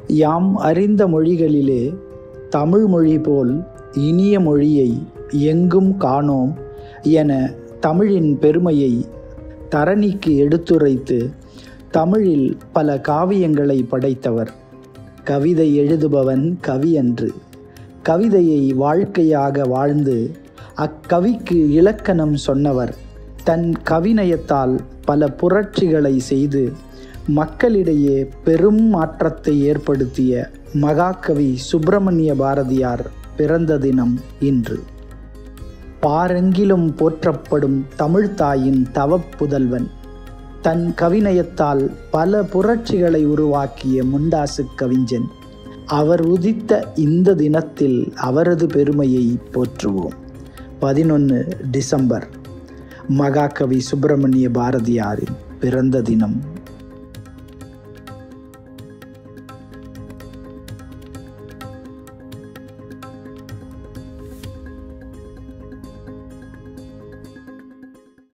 யாம் அறிந்த மொழிகளிலே தமிழ் மொழி போல் இனிய மொழியை எங்கும் காணோம் என தமிழின் பெருமையை தரணிக்கு எடுத்துரைத்து தமிழில் பல காவியங்களை படைத்தவர் கவிதை எழுதுபவன் கவி அன்று கவிதையை வாழ்க்கையாக வாழ்ந்து அக்கவிக்கு இலக்கணம் சொன்னவர் தன் கவிநயத்தால் பல புரட்சிகளை செய்து மக்களிடையே பெரும் மாற்றத்தை ஏற்படுத்திய மகாகவி சுப்பிரமணிய பாரதியார் பிறந்த தினம் இன்று பாரெங்கிலும் போற்றப்படும் தமிழ்த்தாயின் தவப்புதல்வன் தன் கவிநயத்தால் பல புரட்சிகளை உருவாக்கிய முண்டாசு கவிஞன் அவர் உதித்த இந்த தினத்தில் அவரது பெருமையை போற்றுவோம் பதினொன்று டிசம்பர் மகாகவி சுப்பிரமணிய பாரதியாரின் பிறந்த தினம்